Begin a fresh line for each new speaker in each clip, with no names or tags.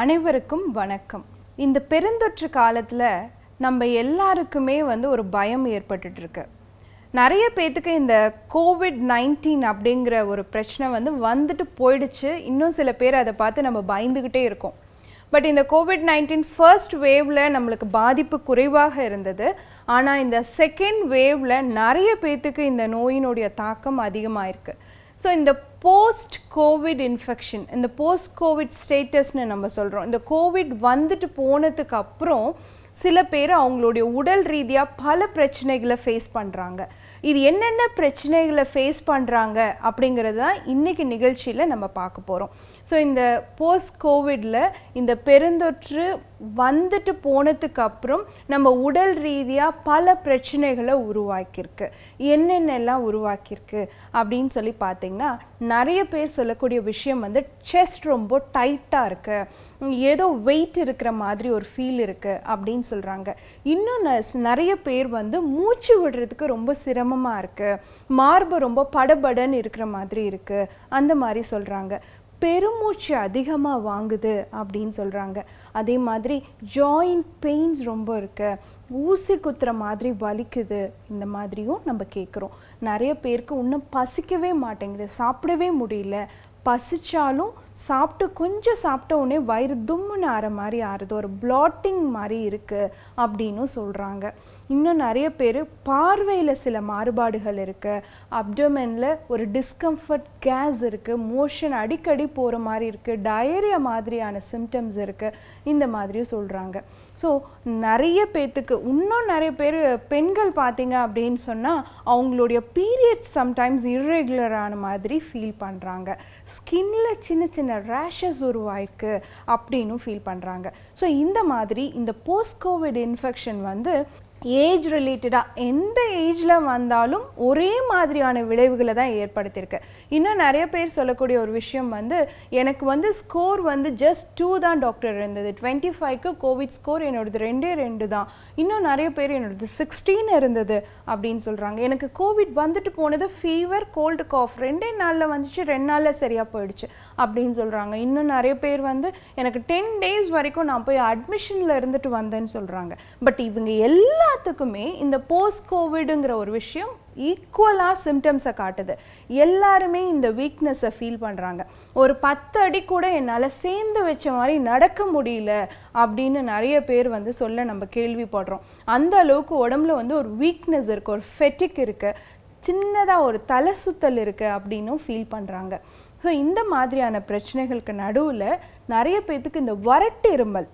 அனைவருக்கும் வணக்கம் இந்த பெருந்தொற்று காலத்தில் நம்ம எல்லாருக்குமே வந்து ஒரு பயம் ஏற்பட்டுட்டு இருக்கு நிறைய பேத்துக்கு இந்த கோவிட் நைன்டீன் அப்படிங்கிற ஒரு பிரச்சனை வந்து வந்துட்டு போயிடுச்சு இன்னும் சில பேர் அதை பார்த்து நம்ம பயந்துக்கிட்டே இருக்கோம் பட் இந்த கோவிட் நைன்டீன் ஃபர்ஸ்ட் வேவ்ல நம்மளுக்கு பாதிப்பு குறைவாக இருந்தது ஆனால் இந்த செகண்ட் வேவ்ல நிறைய பேத்துக்கு இந்த நோயினுடைய தாக்கம் அதிகமாயிருக்கு ஸோ இந்த போஸ்ட் கோவிட் இன்ஃபெக்ஷன் இந்த போஸ்ட் கோவிட் ஸ்டேட்டஸ்னு நம்ம சொல்கிறோம் இந்த கோவிட் வந்துட்டு போனதுக்கு அப்புறம் சில பேர் அவங்களுடைய உடல் ரீதியாக பல பிரச்சனைகளை ஃபேஸ் பண்ணுறாங்க இது என்னென்ன பிரச்சனைகளை ஃபேஸ் பண்ணுறாங்க அப்படிங்கிறது தான் இன்றைக்கி நிகழ்ச்சியில் நம்ம பார்க்க போகிறோம் ஸோ இந்த போஸ்ட் கோவிடில் இந்த பெருந்தொற்று வந்துட்டு போனதுக்கு அப்புறம் நம்ம உடல் ரீதியாக பல பிரச்சனைகளை உருவாக்கியிருக்கு என்னென்னலாம் உருவாக்கியிருக்கு அப்படின்னு சொல்லி பார்த்தீங்கன்னா நிறைய பேர் சொல்லக்கூடிய விஷயம் வந்து செஸ்ட் ரொம்ப டைட்டாக இருக்குது ஏதோ வெயிட் இருக்கிற மாதிரி ஒரு ஃபீல் இருக்குது அப்படின்னு சொல்கிறாங்க இன்னும் ந- நிறைய பேர் வந்து மூச்சு விடுறதுக்கு ரொம்ப சிரமமாக இருக்குது மார்பு ரொம்ப படபடன்னு இருக்கிற மாதிரி இருக்குது அந்த மாதிரி சொல்கிறாங்க பெருமூச்சு அதிகமாக வாங்குது அப்படின்னு சொல்கிறாங்க அதே மாதிரி ஜாயிண்ட் பெயின்ஸ் ரொம்ப இருக்கு ஊசி குத்துற மாதிரி வலிக்குது இந்த மாதிரியும் நம்ம கேட்குறோம் நிறைய பேருக்கு இன்னும் பசிக்கவே மாட்டேங்குது சாப்பிடவே முடியல பசிச்சாலும் சாப்பிட்டு கொஞ்சம் சாப்பிட்ட உடனே வயிறு தும்முன்னு ஆற மாதிரி ஆறுது ஒரு பிளாட்டிங் மாதிரி இருக்குது அப்படின்னும் சொல்கிறாங்க இன்னும் நிறைய பேர் பார்வையில் சில மாறுபாடுகள் இருக்குது அப்டோமெனில் ஒரு டிஸ்கம்ஃபர்ட் கேஸ் இருக்குது மோஷன் அடிக்கடி போகிற மாதிரி இருக்குது டயரியா மாதிரியான சிம்டம்ஸ் இருக்குது இந்த மாதிரியும் சொல்கிறாங்க ஸோ நிறைய பேத்துக்கு இன்னும் நிறைய பேர் பெண்கள் பார்த்தீங்க அப்படின்னு சொன்னால் அவங்களுடைய பீரியட்ஸ் சம்டைம்ஸ் இர்ரெகுலரான மாதிரி ஃபீல் பண்ணுறாங்க ஸ்கின்ல சின்ன சின்ன ரேஷஸ் உருவாயிருக்கு அப்படின்னும் ஃபீல் பண்ணுறாங்க ஸோ இந்த மாதிரி இந்த போஸ்ட் கோவிட் இன்ஃபெக்ஷன் வந்து ஏஜ் ரிலேட்டடாக எந்த ஏஜில் வந்தாலும் ஒரே மாதிரியான விளைவுகளை தான் ஏற்படுத்தியிருக்கு இன்னும் நிறைய பேர் சொல்லக்கூடிய ஒரு விஷயம் வந்து எனக்கு வந்து ஸ்கோர் வந்து ஜஸ்ட் டூ தான் டாக்டர் இருந்தது டுவெண்ட்டி ஃபைவ்க்கு கோவிட் ஸ்கோர் என்னோடது ரெண்டே ரெண்டு தான் இன்னும் நிறைய பேர் என்னோடது சிக்ஸ்டீன் இருந்தது அப்படின்னு சொல்கிறாங்க எனக்கு கோவிட் வந்துட்டு போனது ஃபீவர் கோல்டு காஃப் ரெண்டே நாளில் வந்துச்சு ரெண்டு நாளில் சரியாக போயிடுச்சு அப்படின்னு சொல்கிறாங்க இன்னும் நிறைய பேர் வந்து எனக்கு டென் டேஸ் வரைக்கும் நான் போய் அட்மிஷனில் இருந்துட்டு வந்தேன்னு சொல்கிறாங்க பட் இவங்க எல்லாத்துக்குமே இந்த போஸ்ட் கோவிடுங்கிற ஒரு விஷயம் ஈக்குவலாக சிம்டம்ஸை காட்டுது எல்லாருமே இந்த வீக்னஸை ஃபீல் பண்ணுறாங்க ஒரு பத்து அடி கூட என்னால் சேர்ந்து வச்ச மாதிரி நடக்க முடியல அப்படின்னு நிறைய பேர் வந்து சொல்ல நம்ம கேள்விப்படுறோம் அந்த அளவுக்கு உடம்புல வந்து ஒரு வீக்னஸ் இருக்குது ஒரு ஃபெட்டிக் இருக்குது சின்னதாக ஒரு தலை சுத்தல் இருக்குது அப்படின்னும் ஃபீல் பண்ணுறாங்க ஸோ இந்த மாதிரியான பிரச்சனைகளுக்கு நடுவில் நிறைய பேர்த்துக்கு இந்த வறட்டு இருமல்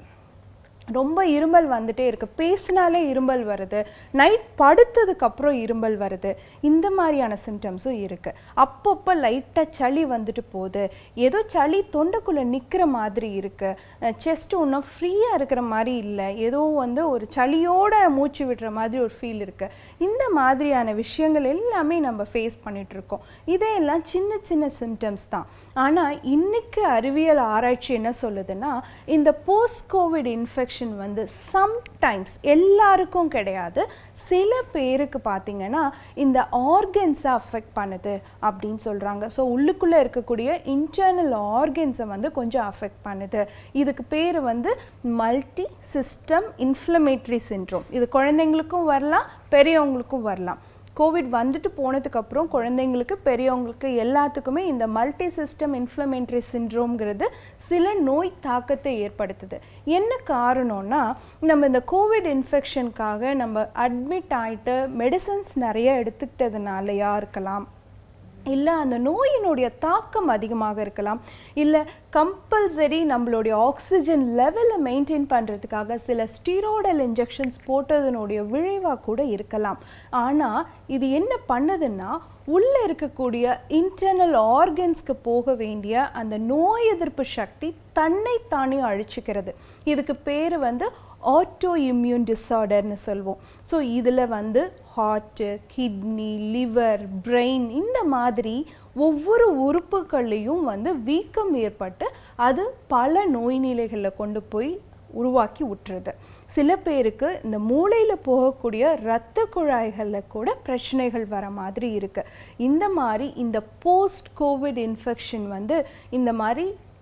ரொம்ப இருமல் வந்துட்டே இருக்கு பேசினாலே இருமல் வருது நைட் படுத்ததுக்கு அப்புறம் இருமல் வருது இந்த மாதிரியான சிம்டம்ஸும் இருக்கு அப்பப்போ லைட்டாக சளி வந்துட்டு போகுது ஏதோ சளி தொண்டைக்குள்ளே நிற்கிற மாதிரி இருக்கு செஸ்ட் இன்னும் ஃப்ரீயாக இருக்கிற மாதிரி இல்லை ஏதோ வந்து ஒரு சளியோட மூச்சு விடுற மாதிரி ஒரு ஃபீல் இருக்கு இந்த மாதிரியான விஷயங்கள் எல்லாமே நம்ம ஃபேஸ் பண்ணிட்டு இருக்கோம் இதையெல்லாம் சின்ன சின்ன சிம்டம்ஸ் தான் ஆனால் இன்னைக்கு அறிவியல் ஆராய்ச்சி என்ன சொல்லுதுன்னா இந்த போஸ்ட் கோவிட் இன்ஃபெக்ஷன் வந்து சம்டைம்ஸ் எல்லாருக்கும் கிடையாது சில பேருக்கு பார்த்தீங்கன்னா இந்த ஆர்கன்ஸை அஃபெக்ட் பண்ணுது அப்படின்னு சொல்கிறாங்க ஸோ உள்ளுக்குள்ளே இருக்கக்கூடிய இன்டர்னல் ஆர்கன்ஸை வந்து கொஞ்சம் அஃபெக்ட் பண்ணுது இதுக்கு பேர் வந்து மல்டி சிஸ்டம் இன்ஃப்ளமேட்டரி சின்ட்ரோம் இது குழந்தைங்களுக்கும் வரலாம் பெரியவங்களுக்கும் வரலாம் கோவிட் வந்துட்டு போனதுக்கு அப்புறம் குழந்தைங்களுக்கு பெரியவங்களுக்கு எல்லாத்துக்குமே இந்த மல்டி சிஸ்டம் இன்ஃப்ளமேட்டரி சிண்ட்ரோம்ங்கிறது சில நோய் தாக்கத்தை ஏற்படுத்துது என்ன காரணம்னா நம்ம இந்த கோவிட் இன்ஃபெக்ஷனுக்காக நம்ம அட்மிட் ஆயிட்டு மெடிசன்ஸ் நிறைய எடுத்துக்கிட்டதுனாலயா இருக்கலாம் இல்லை அந்த நோயினுடைய தாக்கம் அதிகமாக இருக்கலாம் இல்லை கம்பல்சரி நம்மளுடைய ஆக்சிஜன் லெவலை மெயின்டைன் பண்ணுறதுக்காக சில ஸ்டீராய்டல் இன்ஜெக்ஷன்ஸ் போட்டதனுடைய விளைவாக கூட இருக்கலாம் ஆனால் இது என்ன பண்ணுதுன்னா உள்ளே இருக்கக்கூடிய இன்டர்னல் ஆர்கன்ஸ்க்கு போக வேண்டிய அந்த நோய் எதிர்ப்பு சக்தி தன்னைத்தானே அழிச்சுக்கிறது இதுக்கு பேர் வந்து ஆட்டோ இம்யூன் டிஸார்டர்னு சொல்வோம் ஸோ இதில் வந்து ஹார்ட்டு கிட்னி லிவர் பிரெயின் இந்த மாதிரி ஒவ்வொரு உறுப்புகள்லையும் வந்து வீக்கம் ஏற்பட்டு அது பல நோய் நிலைகளில் கொண்டு போய் உருவாக்கி விட்டுருது சில பேருக்கு இந்த மூளையில் போகக்கூடிய இரத்த குழாய்களில் கூட பிரச்சனைகள் வர மாதிரி இருக்கு இந்த மாதிரி இந்த போஸ்ட் கோவிட் இன்ஃபெக்ஷன் வந்து இந்த மாதிரி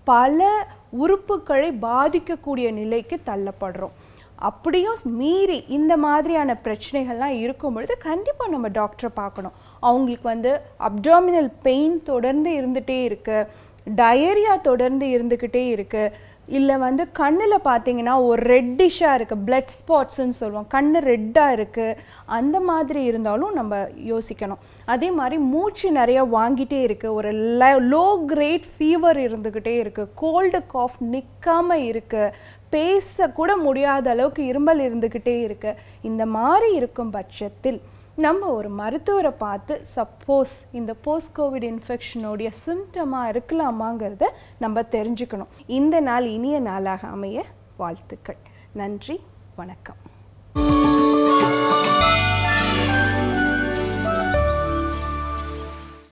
பல உறுப்புகளை பாதிக்கக்கூடிய நிலைக்கு தள்ளப்படுறோம் அப்படியும் மீறி இந்த மாதிரியான பிரச்சனைகள்லாம் இருக்கும் பொழுது கண்டிப்பாக நம்ம டாக்டரை பார்க்கணும் அவங்களுக்கு வந்து அப்டாமினல் பெயின் தொடர்ந்து இருந்துகிட்டே இருக்கு டயரியா தொடர்ந்து இருந்துக்கிட்டே இருக்கு இல்லை வந்து கண்ணில் பார்த்தீங்கன்னா ஒரு ரெட்டிஷாக இருக்குது பிளட் ஸ்பாட்ஸ்ன்னு சொல்லுவோம் கண்ணு ரெட்டாக இருக்குது அந்த மாதிரி இருந்தாலும் நம்ம யோசிக்கணும் அதே மாதிரி மூச்சு நிறைய வாங்கிட்டே இருக்குது ஒரு லோ கிரேட் ஃபீவர் இருந்துக்கிட்டே இருக்குது கோல்டு காஃப் நிற்காம இருக்குது பேச கூட முடியாத அளவுக்கு இருமல் இருந்துக்கிட்டே இருக்கு இந்த மாதிரி இருக்கும் பட்சத்தில் நம்ம ஒரு மருத்துவரை பார்த்து சப்போஸ் இந்த போஸ்ட் கோவிட் இன்ஃபெக்ஷனுடைய சிம்டமாக இருக்கலாமாங்கிறத நம்ம தெரிஞ்சுக்கணும் இந்த நாள் இனிய நாளாக அமைய வாழ்த்துக்கள் நன்றி வணக்கம்